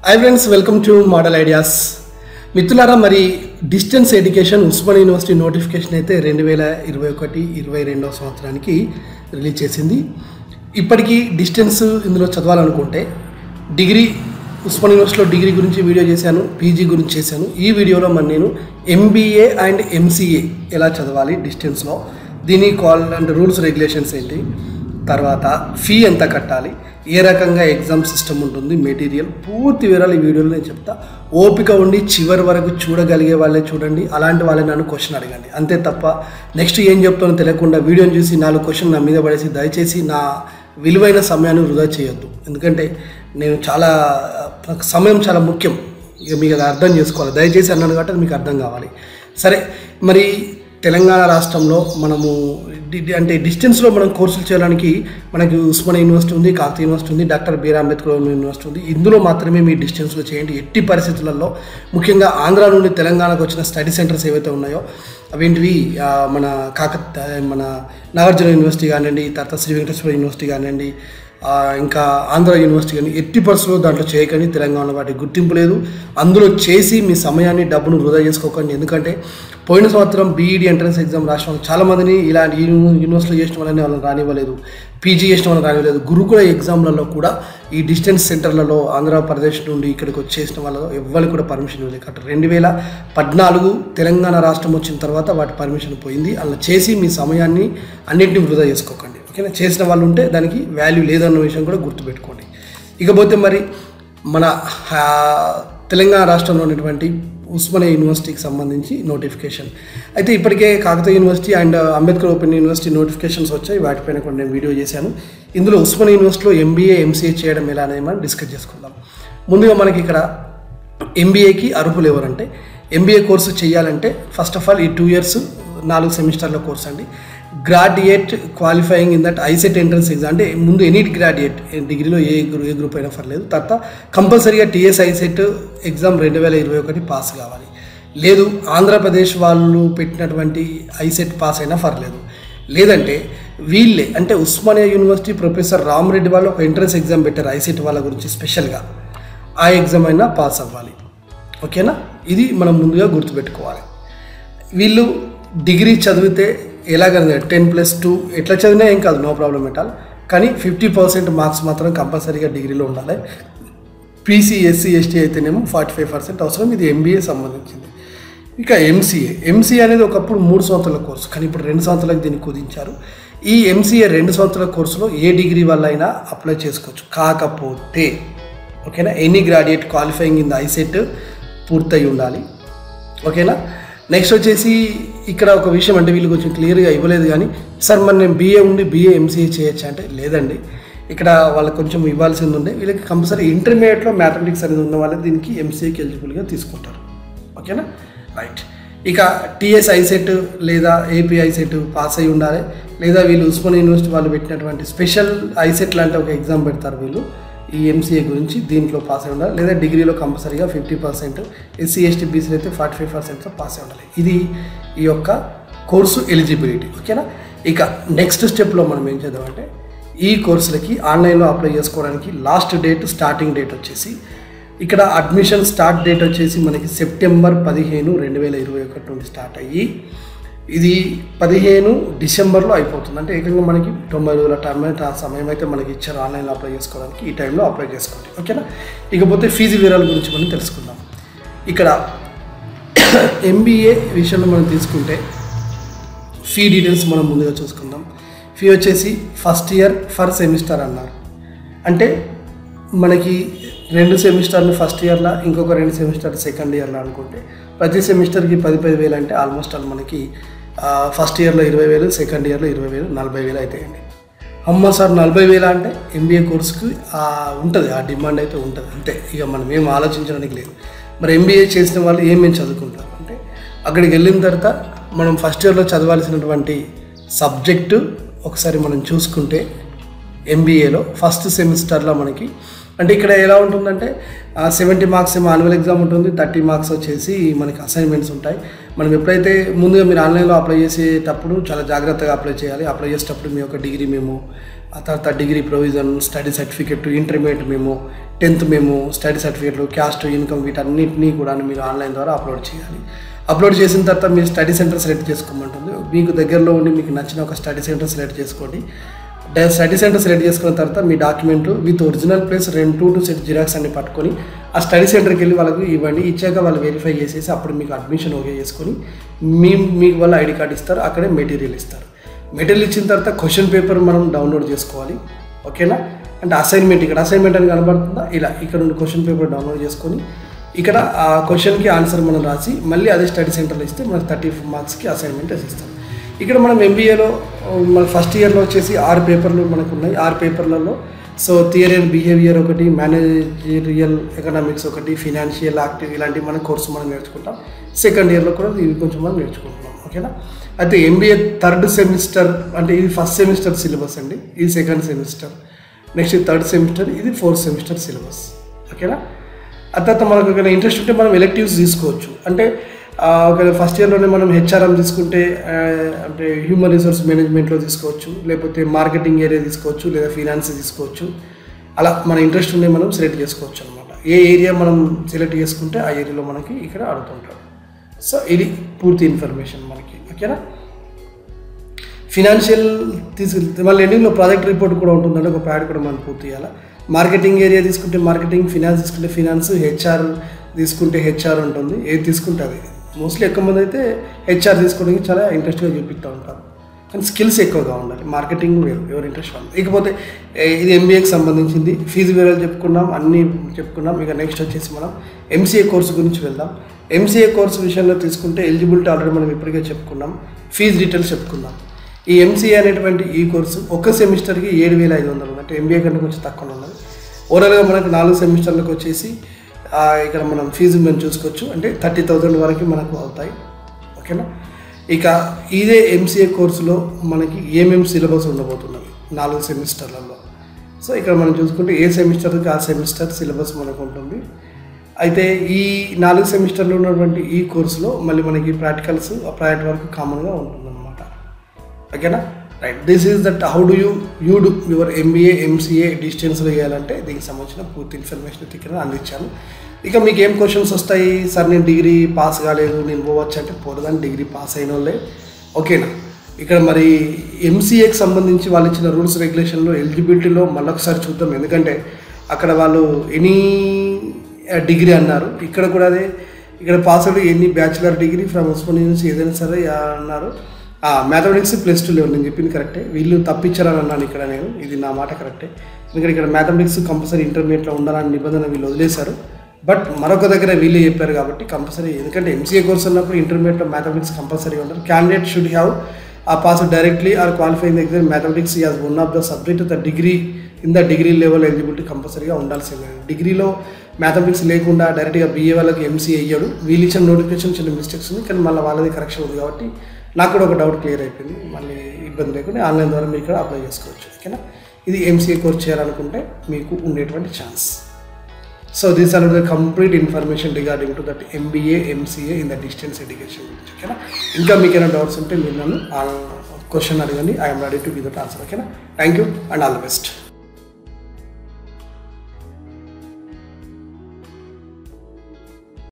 high friends welcome to model ideas మిత్రులారా మరి distance education Osman university notification అయితే రెండు వేల ఇరవై ఒకటి ఇరవై రెండవ సంవత్సరానికి రిలీజ్ చేసింది ఇప్పటికీ డిస్టెన్స్ ఇందులో చదవాలనుకుంటే డిగ్రీ ఉస్మాన్ యూనివర్సిటీలో డిగ్రీ గురించి వీడియో చేశాను పీజీ గురించి చేశాను ఈ వీడియోలో మరి నేను ఎంబీఏ అండ్ ఎంసీఏ ఎలా చదవాలి డిస్టెన్స్లో దీని కాల్ అండ్ రూల్స్ రెగ్యులేషన్స్ ఏంటి తర్వాత ఫీ ఎంత కట్టాలి ఏ రకంగా ఎగ్జామ్ సిస్టమ్ ఉంటుంది మెటీరియల్ పూర్తి వివరాలు ఈ వీడియోలో నేను చెప్తా ఓపిక ఉండి చివరి వరకు చూడగలిగే వాళ్ళే చూడండి అలాంటి వాళ్ళే నన్ను క్వశ్చన్ అడగండి అంతే తప్ప నెక్స్ట్ ఏం చెప్తానో తెలియకుండా వీడియోని చూసి నాలుగు క్వశ్చన్ నా మీద పడేసి దయచేసి నా విలువైన సమయాన్ని వృధా చేయొద్దు ఎందుకంటే నేను చాలా నాకు సమయం చాలా ముఖ్యం ఇక మీకు అది అర్థం చేసుకోవాలి దయచేసి అన్నాను కాబట్టి అది మీకు అర్థం కావాలి సరే మరి తెలంగాణ రాష్ట్రంలో మనము డి- డి- అంటే డిస్టెన్స్లో మనం కోర్సులు చేయడానికి మనకి ఉస్మాన్ యూనివర్సిటీ ఉంది కాకతీయ యూనివర్సిటీ ఉంది డాక్టర్ బీఆర్ అంబేద్కర్ యూనివర్సిటీ ఉంది ఇందులో మాత్రమే మీ డిస్టెన్స్లో చేయండి ఎట్టి పరిస్థితులలో ముఖ్యంగా ఆంధ్ర నుండి తెలంగాణకు వచ్చిన స్టడీ సెంటర్స్ ఏవైతే ఉన్నాయో అవేంటివి ఆ, మన కాక మన నాగార్జున యూనివర్సిటీ కానివ్వండి తర్వాత శ్రీ వెంకటేశ్వర యూనివర్సిటీ కానివ్వండి ఆ, ఇంకా ఆంధ్ర యూనివర్సిటీ కానీ ఎట్టి పరిస్థితుల్లో దాంట్లో చేయకండి తెలంగాణలో వాటికి గుర్తింపు లేదు అందులో చేసి మీ సమయాన్ని డబ్బును వృధా చేసుకోకండి ఎందుకంటే పోయిన సంవత్సరం బీఈడి ఎంట్రన్స్ ఎగ్జామ్ రాసిన వాళ్ళు చాలామందిని ఇలాంటి యూని- యూనివర్సిటీలో చేసిన వాళ్ళని వాళ్ళని రానివ్వలేదు పీజీ చేసిన వాళ్ళని రానివ్వలేదు గురుకుల ఎగ్జామ్లలో కూడా ఈ డిస్టెన్స్ సెంటర్లలో ఆంధ్రప్రదేశ్ నుండి ఇక్కడికి వచ్చేసిన వాళ్ళు ఎవరికి కూడా పర్మిషన్ ఇవ్వలేదు కాబట్టి రెండు వేల పద్నాలుగు తెలంగాణ రాష్ట్రం వచ్చిన తర్వాత వాటి పర్మిషన్ పోయింది అలా చేసి మీ సమయాన్ని అన్నింటినీ వృధా చేసుకోకండి ఓకేనా చేసిన వాళ్ళు ఉంటే దానికి వాల్యూ లేదన్న విషయం కూడా గుర్తుపెట్టుకోండి ఇకపోతే మరి మన ఆ, తెలంగాణ రాష్ట్రంలో ఉన్నటువంటి ఉస్మానియా యూనివర్సిటీకి సంబంధించి నోటిఫికేషన్ అయితే ఇప్పటికే Kakatiya university and Ambedkar open university notifications వచ్చాయి వాటిపైన కూడా నేను వీడియో చేశాను ఇందులో ఉస్మానియా యూనివర్సిటీలో ఎంబీఏ ఎంసీఏ చేయడం ఎలా అనేది మనం డిస్కస్ చేసుకుందాం ముందుగా మనకి ఇక్కడ ఎంబీఏకి అర్హులు ఎవరంటే ఎంబీఏ కోర్సు చేయాలంటే ఫస్ట్ ఆఫ్ ఆల్ ఈ టూ ఇయర్స్ నాలుగు సెమిస్టర్ల కోర్స్ అండి graduate qualifying in that ICET entrance exam అంటే ముందు ఎనీ గ్రాడ్యుయేట్ డిగ్రీలో ఏ గ్రూ ఏ గ్రూప్ అయినా పర్లేదు తర్వాత కంపల్సరీగా టీఎస్ ఐసెట్ ఎగ్జామ్ రెండు వేల ఇరవై ఒకటి పాస్ కావాలి లేదు ఆంధ్రప్రదేశ్ వాళ్ళు పెట్టినటువంటి ఐసెట్ పాస్ అయినా పర్లేదు లేదంటే వీళ్ళే అంటే ఉస్మానియా యూనివర్సిటీ ప్రొఫెసర్ రామరెడ్డి వాళ్ళు ఒక ఎంట్రన్స్ ఎగ్జామ్ పెట్టారు ఐసెట్ వాళ్ళ గురించి స్పెషల్గా ఆ ఎగ్జామ్ అయినా పాస్ అవ్వాలి ఓకేనా ఇది మనం ముందుగా గుర్తుపెట్టుకోవాలి వీళ్ళు డిగ్రీ చదివితే ఎలాగైనా టెన్ ప్లస్ టూ ఎట్లా చదివినా ఏం కాదు నో ప్రాబ్లం ఎట్ ఆల్ కానీ ఫిఫ్టీ పర్సెంట్ మార్క్స్ మాత్రం కంపల్సరీగా డిగ్రీలో ఉండాలి పీసీ ఎస్సీ ఎస్టీ అయితేనేమో ఫార్టీ ఫైవ్ పర్సెంట్ అవసరం ఇది ఎంబీఏ సంబంధించింది ఇక ఎంసీఏ ఎంసీఏ అనేది ఒకప్పుడు మూడు సంవత్సరాల కోర్సు కానీ ఇప్పుడు రెండు సంవత్సరాలకు దీన్ని కుదించారు ఈ ఎంసీఏ రెండు సంవత్సరాల కోర్సులో ఏ డిగ్రీ వల్ల అయినా అప్లై చేసుకోవచ్చు కాకపోతే ఓకేనా any graduate qualifying in the ICET పూర్తయి ఉండాలి ఓకేనా నెక్స్ట్ వచ్చేసి ఇక్కడ ఒక విషయం అంటే వీళ్ళు కొంచెం క్లియర్గా ఇవ్వలేదు కానీ సార్ మరి నేను బీఏ ఉండి బీఏ ఎంసీఏ చేయొచ్చా అంటే లేదండి ఇక్కడ వాళ్ళకి కొంచెం ఇవ్వాల్సింది ఉండే వీళ్ళకి కంపల్సరీ ఇంటర్మీడియట్లో మ్యాథమెటిక్స్ అనేది ఉన్న వాళ్ళే దీనికి ఎంసీఏకి ఎలిజిబుల్గా తీసుకుంటారు ఓకేనా రైట్ ఇక టీఎస్ ఐసెట్ లేదా ఏపీ ఐసెట్ పాస్ అయి ఉండాలి లేదా వీళ్ళు ఉస్మాన్ యూనివర్సిటీ వాళ్ళు పెట్టినటువంటి స్పెషల్ ఐసెట్ లాంటి ఒక ఎగ్జామ్ పెడతారు వీళ్ళు ఈ ఎంసీఏ గురించి దీంట్లో పాస్ అయి ఉండాలి లేదా డిగ్రీలో కంపల్సరీగా ఫిఫ్టీ పర్సెంట్ ఎస్సీ ఎస్టీ బీసీలు అయితే ఫార్టీ ఫైవ్ పర్సెంట్తో పాస్ అయి ఉండాలి ఇది ఈ యొక్క కోర్సు ఎలిజిబిలిటీ ఓకేనా ఇక నెక్స్ట్ స్టెప్లో మనం ఏం చేద్దామంటే ఈ కోర్సులకి ఆన్లైన్లో అప్లై చేసుకోవడానికి లాస్ట్ డేట్ స్టార్టింగ్ డేట్ వచ్చేసి ఇక్కడ అడ్మిషన్ స్టార్ట్ డేట్ వచ్చేసి మనకి సెప్టెంబర్ పదిహేను రెండు వేల ఇరవై ఒకటి నుండి స్టార్ట్ అయ్యి ఇది పదిహేను డిసెంబర్లో అయిపోతుంది అంటే ఏకంగా మనకి తొంభై రోజుల టైం అయితే ఆ సమయం అయితే మనకి ఇచ్చారు ఆన్లైన్లో అప్లై చేసుకోవడానికి ఈ టైంలో అప్లై చేసుకోండి ఓకేనా ఇకపోతే ఫీజు వివరాల గురించి మనం తెలుసుకుందాం ఇక్కడ ఎంబీఏ విషయంలో మనం తీసుకుంటే ఫీ డీటెయిల్స్ మనం ముందుగా చూసుకుందాం ఫీ వచ్చేసి ఫస్ట్ ఇయర్ ఫర్ సెమిస్టర్ అన్నారు అంటే మనకి రెండు సెమిస్టర్లు ఫస్ట్ ఇయర్లో ఇంకొక రెండు సెమిస్టర్ సెకండ్ ఇయర్లో అనుకుంటే ప్రతి సెమిస్టర్కి పది పది వేలు అంటే ఆల్మోస్ట్ ఆల్ మనకి ఫస్ట్ ఇయర్లో ఇరవై వేలు సెకండ్ ఇయర్లో ఇరవై వేలు నలభై వేలు అవుతాయండి అమ్మ సార్ నలభై వేలు అంటే ఎంబీఏ కోర్సుకి ఉంటుంది ఆ డిమాండ్ అయితే ఉంటుంది అంతే ఇక మనం ఏం ఆలోచించడానికి లేదు మరి ఎంబీఏ చేసిన వాళ్ళు ఏమేమి చదువుకుంటారు అంటే అక్కడికి వెళ్ళిన తర్వాత మనం ఫస్ట్ ఇయర్లో చదవాల్సినటువంటి సబ్జెక్టు ఒకసారి మనం చూసుకుంటే ఎంబీఏలో ఫస్ట్ సెమిస్టర్లో మనకి అంటే ఇక్కడ ఎలా ఉంటుందంటే సెవెంటీ మార్క్స్ ఏమో ఆన్యువల్ ఎగ్జామ్ ఉంటుంది థర్టీ మార్క్స్ వచ్చేసి మనకి అసైన్మెంట్స్ ఉంటాయి మనం ఎప్పుడైతే ముందుగా మీరు ఆన్లైన్లో అప్లై చేసేటప్పుడు చాలా జాగ్రత్తగా అప్లై చేయాలి అప్లై చేసేటప్పుడు మీ యొక్క డిగ్రీ మేము ఆ తర్వాత degree provision study certificate intermediate మేము టెన్త్ మేము స్టడీ సర్టిఫికెట్లు క్యాస్ట్ ఇన్కమ్ వీటన్నిటినీ కూడా మీరు ఆన్లైన్ ద్వారా అప్లోడ్ చేయాలి అప్లోడ్ చేసిన తర్వాత మీరు స్టడీ సెంటర్ సెలెక్ట్ చేసుకోమంటుంది మీకు దగ్గరలో ఉండి మీకు నచ్చిన ఒక స్టడీ సెంటర్ సెలెక్ట్ చేసుకోండి డా- స్టడీ సెంటర్ సెలెక్ట్ చేసుకున్న తర్వాత మీ డాక్యుమెంట్ విత్ ఒరిజినల్ ప్లేస్ రెండు టూ టూ సెట్ జిరాక్స్ అన్ని పట్టుకొని ఆ స్టడీ సెంటర్కి వెళ్ళి వాళ్ళకి ఇవ్వండి ఇచ్చాక వాళ్ళు వెరిఫై చేసేసి అప్పుడు మీకు అడ్మిషన్ ఓకే చేసుకొని మీ మీకు వాళ్ళు ఐడి కార్డ్ ఇస్తారు అక్కడే మెటీరియల్ ఇస్తారు మెటీరియల్ ఇచ్చిన తర్వాత క్వశ్చన్ పేపర్ మనం డౌన్లోడ్ చేసుకోవాలి ఓకేనా అంటే అసైన్మెంట్ ఇక్కడ అసైన్మెంట్ అని కనబడుతుందా ఇలా ఇక్కడ నుండి క్వశ్చన్ పేపర్ డౌన్లోడ్ చేసుకొని ఇక్కడ ఆ క్వశ్చన్కి ఆన్సర్ మనం రాసి మళ్ళీ అదే స్టడీ సెంటర్లో ఇస్తే మనకి థర్టీ మార్క్స్కి అసైన్మెంట్ ఇస్తాం ఇక్కడ మనం ఎంబీఏలో మన ఫస్ట్ ఇయర్లో వచ్చేసి ఆరు పేపర్లు మనకు ఉన్నాయి ఆరు పేపర్లలో సో థియరీ అండ్ బిహేవియర్ ఒకటి మేనేజరియల్ ఎకనామిక్స్ ఒకటి ఫినాన్షియల్ యాక్టివ్ ఇలాంటి మన కోర్సు మనం నేర్చుకుంటాం సెకండ్ ఇయర్లో కూడా ఇవి కొంచెం మనం నేర్చుకుంటున్నాం ఓకేనా అయితే ఎంబీఏ థర్డ్ సెమిస్టర్ అంటే ఇది ఫస్ట్ సెమిస్టర్ సిలబస్ అండి ఇది second semester next third semester ఇది ఫోర్త్ సెమిస్టర్ సిలబస్ ఓకేనా ఆ తర్వాత మనకు ఒకవేళ ఇంట్రెస్ట్ ఉంటే మనం ఎలెక్టివ్స్ తీసుకోవచ్చు అంటే ఆ, ఒకవేళ ఫస్ట్ ఇయర్లోనే మనం హెచ్ఆర్ఎం తీసుకుంటే ఆ, అంటే హ్యూమన్ రిసోర్స్ మేనేజ్మెంట్లో తీసుకోవచ్చు లేకపోతే మార్కెటింగ్ ఏరియా తీసుకోవచ్చు లేదా ఫినాన్స్ తీసుకోవచ్చు అలా మన ఇంట్రెస్ట్ ఉండే మనం సెలెక్ట్ చేసుకోవచ్చు అనమాట ఏ ఏరియా మనం సెలెక్ట్ చేసుకుంటే ఆ ఏరియాలో మనకి ఇక్కడ అడుగుతుంటారు సో ఇది పూర్తి ఇన్ఫర్మేషన్ మనకి ఓకేనా ఫినాన్షియల్ తీసుకు మళ్ళీ ఎండింగ్లో ప్రాజెక్ట్ రిపోర్ట్ కూడా ఉంటుందంటే ఒక ప్యాడ్ కూడా మనం పూర్తి చేయాలి మార్కెటింగ్ ఏరియా తీసుకుంటే మార్కెటింగ్ ఫినాన్స్ తీసుకుంటే ఫినాన్స్ హెచ్ఆర్ తీసుకుంటే హెచ్ఆర్ ఉంటుంది ఏది తీసుకుంటే అది మోస్ట్లీ ఎక్కువ మంది అయితే హెచ్ఆర్ తీసుకోవడానికి చాలా ఇంట్రెస్ట్గా చూపిస్తూ ఉంటారు కానీ స్కిల్స్ ఎక్కువగా ఉండాలి మార్కెటింగ్ వేరు ఎవరి ఇంట్రెస్ట్ వాళ్ళు ఇకపోతే ఏ, ఇది ఎంబీఏకి సంబంధించింది ఫీజు వివరాలు చెప్పుకున్నాం అన్నీ చెప్పుకున్నాం ఇక నెక్స్ట్ వచ్చేసి మనం ఎంసీఏ కోర్సు గురించి వెళ్దాం ఎంసీఏ కోర్సు విషయంలో తీసుకుంటే ఎలిజిబిలిటీ ఆల్రెడీ మనం ఇప్పటికే చెప్పుకున్నాం ఫీజు డీటెయిల్స్ చెప్పుకున్నాం ఈ ఎంసీఏ అనేటువంటి ఈ కోర్సు ఒక్క సెమిస్టర్కి ఏడు వేల ఐదు వందలు అంటే ఎంబీఏ కంటే కొంచెం తక్కువ ఉన్నది ఓవరాల్గా మనకు నాలుగు సెమిస్టర్లకు వచ్చేసి ఆ, ఇక్కడ మనం ఫీజు మేము చూసుకోవచ్చు అంటే థర్టీ థౌజండ్ వరకు మనకు అవుతాయి ఓకేనా ఇక ఇదే ఎంసీఏ కోర్సులో మనకి ఏమేమి సిలబస్ ఉండబోతున్నది నాలుగు సెమిస్టర్లలో సో ఇక్కడ మనం చూసుకుంటే ఏ సెమిస్టర్కి ఆ సెమిస్టర్ సిలబస్ మనకు ఉంటుంది అయితే ఈ నాలుగు సెమిస్టర్లో ఉన్నటువంటి ఈ కోర్సులో మళ్ళీ మనకి ప్రాక్టికల్స్ ప్రాజెక్ట్ వరకు కామన్గా ఉంటుందన్నమాట ఓకేనా right this is that how do you you do your MBA MCA డిస్టెన్స్లో చేయాలంటే దీనికి సంబంధించిన పూర్తి ఇన్ఫర్మేషన్ ఇక్కడ అందించాను ఇక మీకు ఏం క్వశ్చన్స్ వస్తాయి సార్ నేను డిగ్రీ పాస్ కాలేదు నేను పోవచ్చు అంటే పోలేదని డిగ్రీ పాస్ అయిన వాళ్ళే ఓకేనా ఇక్కడ మరి ఎంసీఏకి సంబంధించి వాళ్ళు ఇచ్చిన రూల్స్ రెగ్యులేషన్లో ఎలిజిబిలిటీలో మళ్ళొకసారి చూద్దాం ఎందుకంటే అక్కడ వాళ్ళు ఎనీ డిగ్రీ అన్నారు ఇక్కడ కూడా అదే ఇక్కడ పాస్ అవుట్ ఎన్ని bachelor degree from Osman university ఏదైనా సరే ఆ అన్నారు మ్యాథమెటిక్స్ ప్లస్ టూ లెవెల్ నేను చెప్పింది కరెక్టే వీళ్ళు తప్పించారని అన్నాను ఇక్కడ నేను ఇది నా మాట కరెక్టే ఎందుకంటే ఇక్కడ మ్యాథమెటిక్స్ కంపల్సరీ ఇంటర్మీడియట్లో ఉండాలని నిబంధన వీళ్ళు వదిలేశారు బట్ మరొక దగ్గర వీళ్ళే చెప్పారు కాబట్టి కంపల్సరీ ఎందుకంటే ఎంసీఏ కోర్స్ ఉన్నప్పుడు ఇంటర్మీడియట్లో మ్యాథమెటిక్స్ కంపల్సరీ ఉంటారు క్యాండిడేట్ షుడ్ హ్యావ్ ఆ pass directly or qualify in exam mathematics as one of the subject the degree in the degree level eligibility కంపల్సరీగా ఉండాల్సిందే డిగ్రీలో మ్యాథమెటిక్స్ లేకుండా డైరెక్ట్గా బీఏ వాళ్ళకి ఎంసీఏ అయ్యాడు వీళ్ళు ఇచ్చిన నోటిఫికేషన్ చిన్న మిస్టేక్స్ ఉంది కానీ మళ్ళీ వాళ్ళది కరెక్షన్ ఉంది కాబట్టి నాకు కూడా ఒక డౌట్ క్లియర్ అయిపోయింది మళ్ళీ ఇబ్బంది లేకుండా ఆన్లైన్ ద్వారా మీరు ఇక్కడ అప్లై చేసుకోవచ్చు ఓకేనా ఇది ఎంసీఏ కోర్స్ చేయాలనుకుంటే మీకు ఉండేటువంటి chance so these are the complete information regarding to that MBA MCA in the distance education గురించి ఓకేనా ఇంకా మీకు ఏమైనా డౌట్స్ ఉంటే మీరు నన్ను క్వశ్చన్ అడగండి I'm ready to give that answer ఓకేనా thank you and all the best